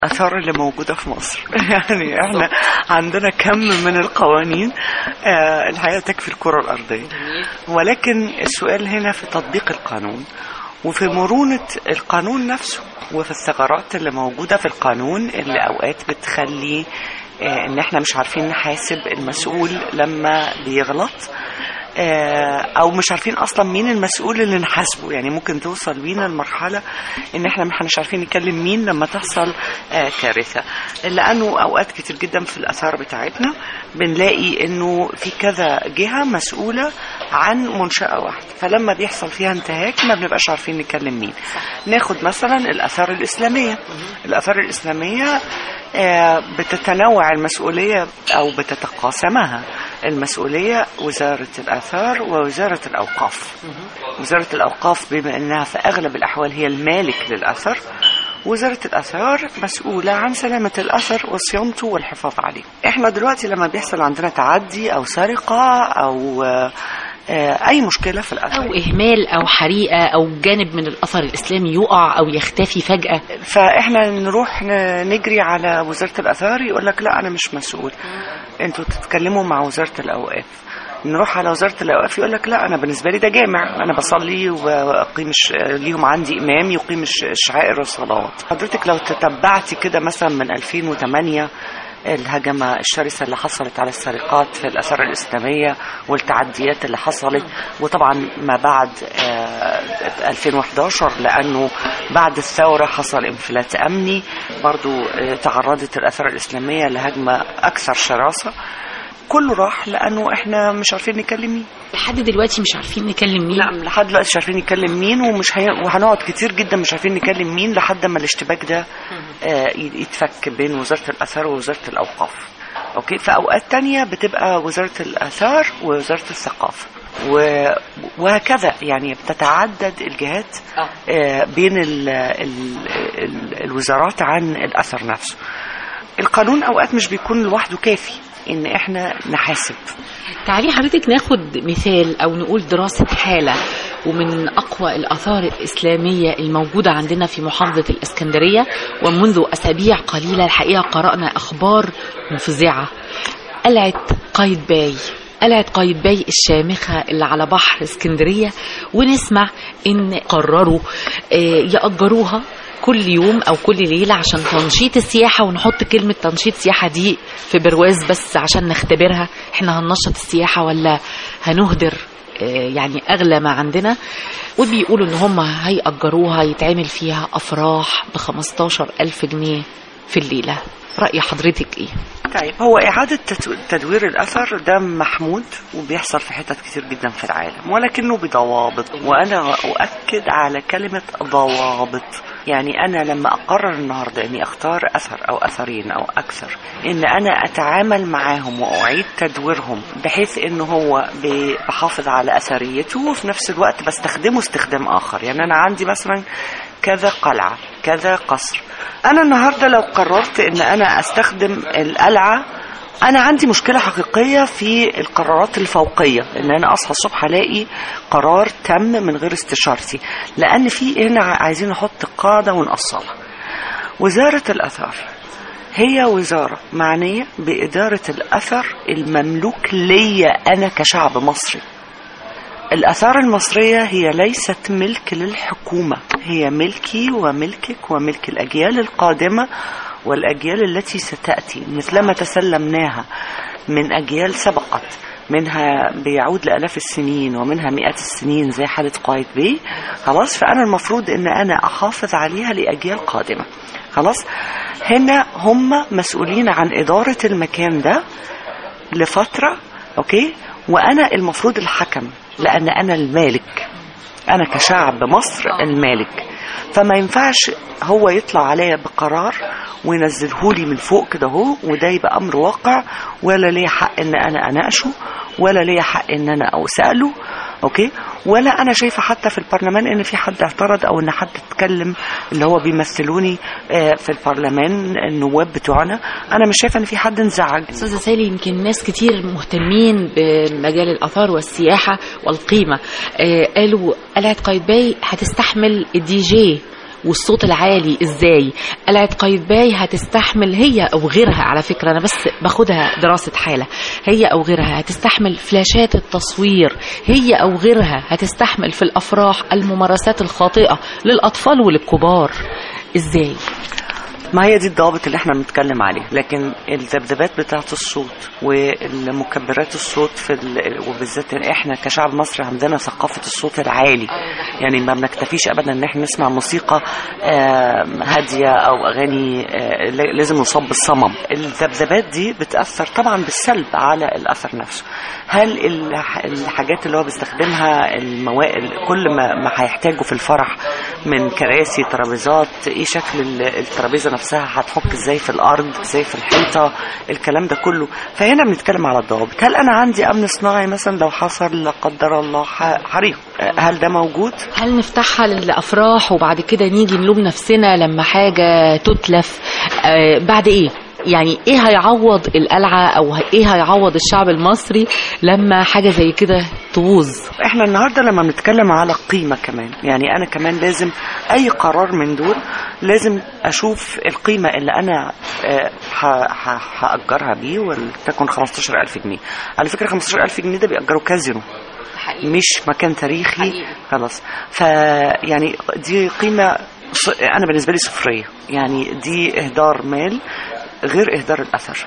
الآثار اللي موجودة في مصر يعني احنا عندنا كم من القوانين آه، الحقيقة تكفي الكرة الأرضية ولكن السؤال هنا في تطبيق القانون وفي مرونة القانون نفسه وفي الثغرات اللي موجودة في القانون اللي أوقات بتخلي آه، إن إحنا مش عارفين نحاسب المسؤول لما بيغلط آه، او مش عارفين اصلا مين المسؤول اللي نحاسبه يعني ممكن توصل بينا المرحله ان احنا مش عارفين نكلم مين لما تحصل آه، كارثه لانه اوقات كتير جدا في الاثار بتاعتنا بنلاقي انه في كذا جهه مسؤوله عن منشاه واحده فلما بيحصل فيها انتهاك ما بنبقاش عارفين نكلم مين ناخد مثلا الاثار الاسلاميه الاثار الاسلاميه آه، بتتنوع المسؤوليه او بتتقاسمها المسؤوليه وزاره الاثار ووزاره الاوقاف وزاره الاوقاف بما انها في اغلب الاحوال هي المالك للاثر وزارة الآثار مسؤولة عن سلامة الأثر وصيانته والحفاظ عليه إحنا دلوقتي لما بيحصل عندنا تعدي أو سرقة أو آه، آه، أي مشكلة في الأثر أو إهمال أو حريقة أو جانب من الأثر الإسلامي يقع أو يختفي فجأة فاحنا نروح ن- نجري على وزاره الاثار يقول لك لا انا مش مسؤول انتوا تتكلموا مع وزاره الاوقاف نروح على وزاره الاوقاف يقول لك لا انا بالنسبه لي ده جامع انا بصلي واقيم الش- ليهم عندي امام يقيم الش- الشعائر والصلوات حضرتك لو تتبعتي كده مثلا من 2008 الهجمة الشرسة اللي حصلت على السرقات في الآثار الإسلامية والتعديات اللي حصلت وطبعا ما بعد آه، 2011 لأنه بعد الثورة حصل انفلات أمني برضو آه، تعرضت الآثار الإسلامية لهجمة أكثر شراسة كله راح لأنه إحنا مش عارفين نكلم مين لحد دلوقتي مش عارفين نكلم مين لا لحد دلوقتي مش عارفين نتكلم مين ومش هي... وهنقعد كتير جدا مش عارفين نكلم مين لحد ما الاشتباك ده آه، يتفك بين وزارة الآثار ووزارة الأوقاف أوكي في أوقات تانية بتبقى وزارة الآثار ووزارة الثقافة و... وهكذا يعني بتتعدد الجهات آه، بين ال... ال... ال... الوزارات عن الأثر نفسه القانون أوقات مش بيكون لوحده كافي إن إحنا نحاسب تعالي حضرتك ناخد مثال أو نقول دراسة حالة ومن أقوى الآثار الإسلامية الموجودة عندنا في محافظة الإسكندرية ومنذ أسابيع قليلة الحقيقة قرأنا أخبار مفزعة قلعة قايتباي قلعة قايتباي الشامخة اللي على بحر اسكندرية ونسمع إن قرروا آه، يأجروها كل يوم او كل ليله عشان تنشيط السياحه ونحط كلمه تنشيط سياحه دي في برواز بس عشان نختبرها احنا هننشط السياحه ولا هنهدر آه، يعني اغلى ما عندنا وبيقولوا ان هم هيأجروها يتعمل فيها افراح ب 15 الف جنيه في الليله رأي حضرتك ايه طيب هو إعادة تت- تدوير الأثر ده محمود وبيحصل في حتت كتير جدا في العالم ولكنه بضوابط وأنا أؤكد على كلمة ضوابط يعني أنا لما أقرر النهاردة إني أختار أثر أو أثرين أو أكثر إن أنا أتعامل معاهم وأعيد تدويرهم بحيث إن هو ب- بحافظ على أثريته وفي نفس الوقت بستخدمه استخدام آخر يعني أنا عندي مثلا كذا قلعة كذا قصر أنا النهاردة لو قررت إن أنا أستخدم القلعة أنا عندي مشكلة حقيقية في القرارات الفوقية إن أنا أصحى الصبح ألاقي قرار تم من غير استشارتي لأن في هنا عايزين نحط قاعدة ونقصلها وزارة الآثار هي وزارة معنية بإدارة الأثر المملوك ليا أنا كشعب مصري الآثار المصرية هي ليست ملك للحكومة هي ملكي وملكك وملك الأجيال القادمة والأجيال التي ستأتي مثلما تسلمناها من أجيال سبقت منها بيعود لآلاف السنين ومنها مئات السنين زي حالة قايد بي خلاص فأنا المفروض أن أنا أحافظ عليها لأجيال قادمة خلاص هنا هم مسؤولين عن إدارة المكان ده لفترة أوكي وأنا المفروض الحكم لأن أنا المالك أنا كشعب مصر المالك فما ينفعش هو يطلع عليا بقرار وينزله لي من فوق كده اهو وده يبقى امر واقع ولا ليا حق ان انا اناقشه ولا ليا حق ان انا اساله اوكي ولا انا شايفه حتى في البرلمان ان في حد اعترض او ان حد اتكلم اللي هو بيمثلوني آه، في البرلمان النواب بتوعنا انا مش شايفه ان في حد انزعج استاذه سالي يمكن ناس كتير مهتمين بمجال الاثار والسياحه والقيمه آه قالوا قلعه قايتباي هتستحمل الدي جي والصوت العالي ازاي قلعة قايتباي هتستحمل هي او غيرها على فكرة انا بس باخدها دراسة حالة هي او غيرها هتستحمل فلاشات التصوير هي او غيرها هتستحمل في الافراح الممارسات الخاطئة للاطفال وللكبار ازاي ما هي دي الضوابط اللي احنا بنتكلم عليها لكن الذبذبات بتاعه الصوت والمكبرات الصوت في ال... وبالذات احنا كشعب مصري عندنا ثقافه الصوت العالي يعني ما بنكتفيش ابدا ان احنا نسمع موسيقى آه، هاديه او اغاني آه، ل- لازم نصاب بالصمم الذبذبات دي بتاثر طبعا بالسلب على الاثر نفسه هل الح- الحاجات اللي هو بيستخدمها الموائل كل ما ما هيحتاجه في الفرح من كراسي ترابيزات ايه شكل ال- الترابيزه نفسها هتحك ازاي في الارض ازاي في الحيطه الكلام ده كله فهنا بنتكلم على الضوابط هل انا عندي امن صناعي مثلا لو حصل لا قدر الله ح- حريق آه، هل ده موجود هل نفتحها للافراح وبعد كده نيجي نلوم نفسنا لما حاجه تتلف آه بعد ايه يعني ايه هيعوض القلعه او ايه هيعوض الشعب المصري لما حاجه زي كده تبوظ احنا النهارده لما بنتكلم على قيمه كمان يعني انا كمان لازم اي قرار من دول لازم اشوف القيمه اللي انا آه، ه- ه- هاجرها بيه ولتكن 15000 جنيه على فكره 15000 جنيه ده بيأجروا كازينو مش مكان تاريخي حقيقي. خلاص ف يعني دي قيمه ص- انا بالنسبه لي صفريه يعني دي اهدار مال غير اهدار الاثر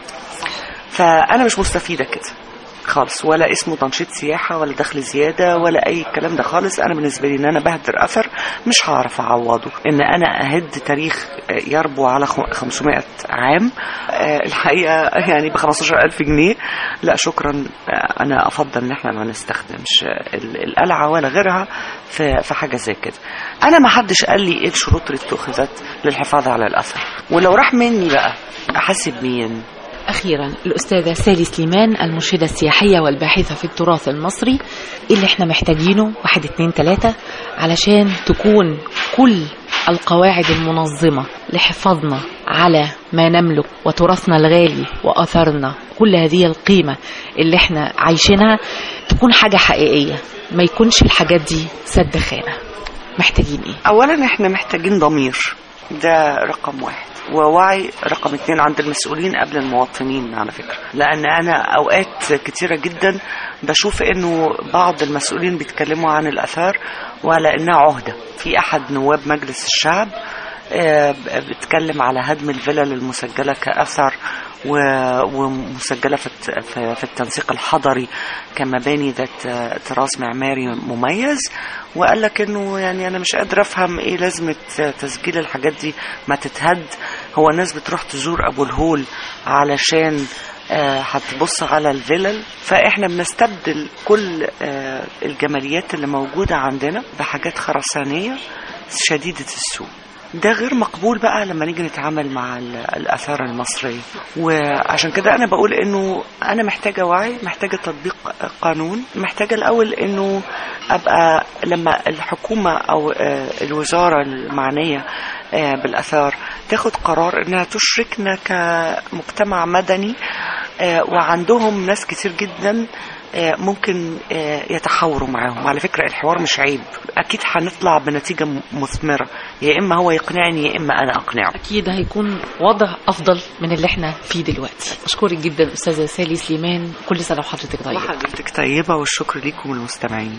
فانا مش مستفيده كده خالص ولا اسمه تنشيط سياحة ولا دخل زيادة ولا أي الكلام ده خالص أنا بالنسبة لي إن أنا بهدر أثر مش هعرف أعوضه إن أنا أهد تاريخ يربو على خم- 500 عام آه، الحقيقة يعني ب 15000 جنيه لا شكرا آه، أنا أفضل إن إحنا ما نستخدمش ال- القلعة ولا غيرها في في حاجة زي كده أنا ما حدش قال لي إيه الشروط اللي اتخذت للحفاظ على الأثر ولو راح مني بقى أحاسب مين أخيرا الأستاذة سالي سليمان المرشدة السياحية والباحثة في التراث المصري إيه اللي احنا محتاجينه واحد اتنين تلاتة علشان تكون كل القواعد المنظمة لحفاظنا على ما نملك وتراثنا الغالي وأثرنا كل هذه القيمة اللي احنا عايشينها تكون حاجة حقيقية ما يكونش الحاجات دي سد خانة محتاجين ايه اولا احنا محتاجين ضمير ده رقم واحد ووعي رقم اتنين عند المسؤولين قبل المواطنين على فكرة لأن أنا أوقات كتيرة جدا بشوف إنه بعض المسؤولين بيتكلموا عن الآثار وعلى إنها عهدة في أحد نواب مجلس الشعب آه، بيتكلم على هدم الفلل المسجلة كأثر و- ومسجلة في الت- في- في التنسيق الحضري كمباني ذات آه، تراث معماري مميز وقال لك انه يعني انا مش قادر افهم ايه لازمه تسجيل الحاجات دي ما تتهد هو الناس بتروح تزور ابو الهول علشان آه، هتبص على الفلل فاحنا بنستبدل كل آه، الجماليات اللي موجوده عندنا بحاجات خرسانيه شديده السوء ده غير مقبول بقى لما نيجي نتعامل مع ال- الآثار المصرية وعشان كده أنا بقول إنه أنا محتاجة وعي محتاجة تطبيق قانون محتاجة الأول إنه أبقى لما الحكومة أو آه، الوزارة المعنية آه، بالآثار تاخد قرار إنها تشركنا كمجتمع مدني آه، وعندهم ناس كتير جدا آه، ممكن آه، يتحاوروا معاهم على فكرة الحوار مش عيب أكيد هنطلع بنتيجة م- مثمرة يا إما هو يقنعني يا إما أنا أقنعه أكيد هيكون وضع أفضل من اللي احنا فيه دلوقتي أشكرك جدا أستاذة سالي سليمان كل سنة وحضرتك طيبة وحضرتك طيبة والشكر ليكم المستمعين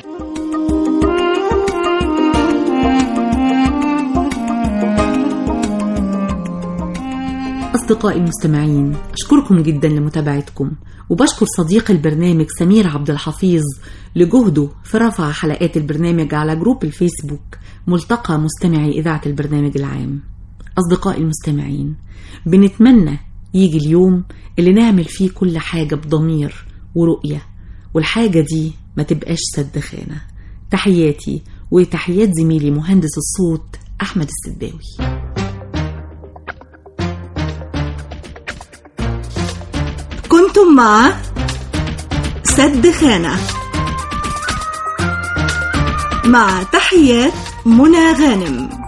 أصدقائي المستمعين أشكركم جدا لمتابعتكم وبشكر صديق البرنامج سمير عبد الحفيظ لجهده في رفع حلقات البرنامج على جروب الفيسبوك ملتقى مستمعي إذاعة البرنامج العام أصدقائي المستمعين بنتمنى يجي اليوم اللي نعمل فيه كل حاجة بضمير ورؤية والحاجة دي ما تبقاش سد خانة تحياتي وتحيات زميلي مهندس الصوت أحمد السداوي كنتم مع سد خانة مع تحيات منى غانم